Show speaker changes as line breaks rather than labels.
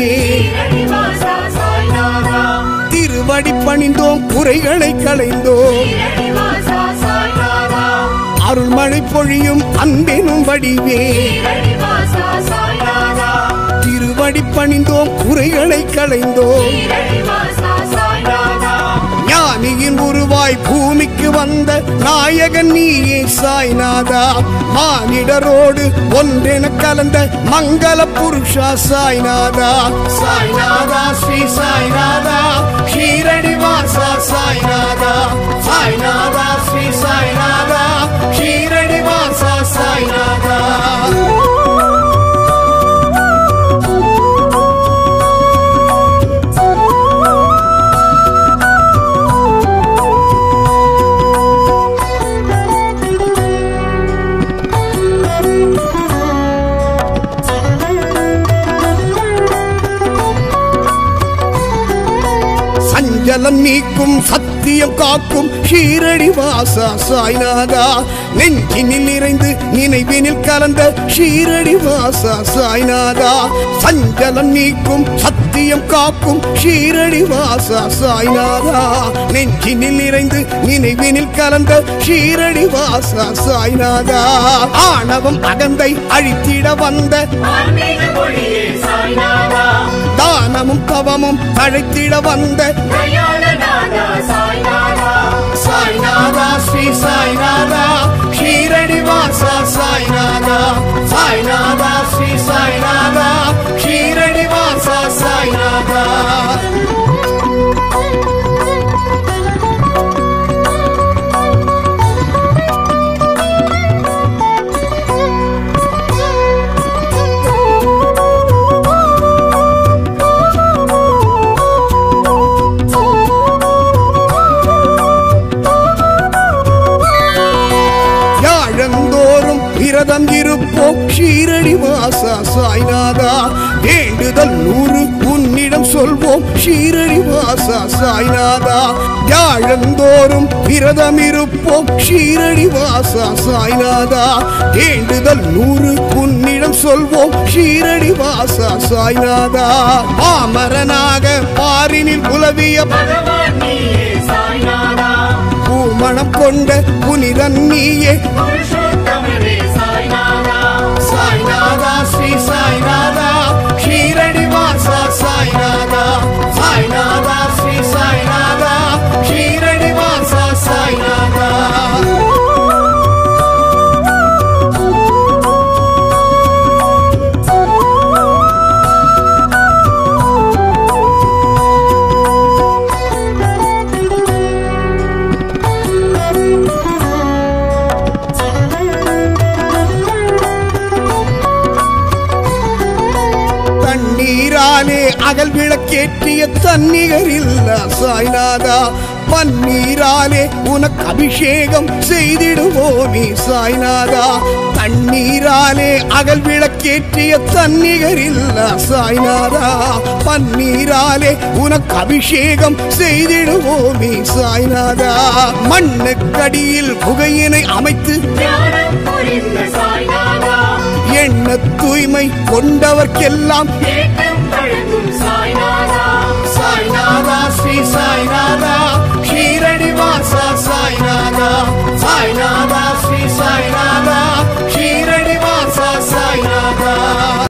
ஸ்ரீரணிவாசா சாய்நாதா
திருவடி பணிந்தோம் குறைகளை களைந்தோம்
ஸ்ரீரணிவாசா சாய்நாதா
அருள்மழை பொழியும் அன்பெனும் வடிவே
ஸ்ரீரணிவாசா சாய்நாதா
திருவடி பணிந்தோம் குறைகளை களைந்தோம்
ஸ்ரீரணிவாசா சாய்நாதா
ஞானியின் உருவாய் பூமிக்கு வந்த நாயகன் நீயே சாய்நாதா மானிடரோடு ஒன்றென கலந்த மங்கள புருஷா சாய்நாதா சாய்நாதா ஸ்ரீ சாய்நாதா ஷீரடி வாசா சாய்நாதா சாய்நாதா ஸ்ரீ சாய்நாதா ஷீரடி வாசா சாய்நாதா சஞ்சலம் நீக்கும் சத்தியம் காக்கும் ஷீரடி வாசா சாய்நாதா நெஞ்சினில் நிறைந்து நினைவினில் கலந்த ஷீரடி வாசா சாய்நாதா சஞ்சலம் நீக்கும் சத்தியம் காக்கும் ஷீரடி வாசா சாய்நாதா நெஞ்சினில் நிறைந்து நினைவினில் கலந்த ஷீரடி வாசா சாய்நாதா ஆணவம் அகந்தை அழித்திட வந்த
ஆன்மீக மொழியே சாய்நாதா
தானமும் தவமும் தழைத்திட வந்த
தயாளநாதா சாய்நாதா
சாய்நாதா ஸ்ரீ சாய்நாதா ஷீரடி வாசா சாய்நாதா சாய்நாதா ஸ்ரீ சாய்நாதா ஷீரடி வாசா சாய்நாதா யாழந்தோறும் விரதம் இருப்போம் ஷீரடி வாசா சாய்நாதா வேண்டுதல் நூறு உன்னிடம் சொல்வோம் ஷீரடி வாசா சாய்நாதா யாழந்தோறும் விரதம் இருப்போம் ஷீரடி வாசா சாய்நாதா வேண்டுதல் நூறு உன்னிடம் சொல்வோம் ஷீரடி வாசா சாய்நாதா பாமரனாக பாரினில் உலவிய
பகவான் நீயே சாய்நாதா
பூமணம் கொண்ட புனிதன் நீயே
புருஷோத்தமனே சாய்நாதா
சாய்நாதா ஸ்ரீ சாய்நாதா ஷீரடி வாசா சாய்நாதா சாய்நாதா ஸ்ரீ சாய்நாதா ஷீரடி வாசா சாய்நாதா தண்ணீராலே அகல் விளக்கேற்றிய தன்னிகர் இல்ல சாய்நாதா பன்னீராலே உனக்கு அபிஷேகம் செய்திடுவோமே சாய்நாதா தண்ணீராலே அகல் விளக்கேற்றிய தன்னிகர் இல்ல சாய்நாதா பன்னீராலே உனக்கு அபிஷேகம் செய்திடுவோமே சாய்நாதா மண்ணுக்கடியில் புகையினை அமைத்து
ஞானம் புரிந்த சாய்நாதா
எண்ண தூய்மை கொண்டவர்க்கெல்லாம்
தேட்டம் வழங்கும் சாய்நாதா
சாய்நாதா ஸ்ரீ சாய்நாதா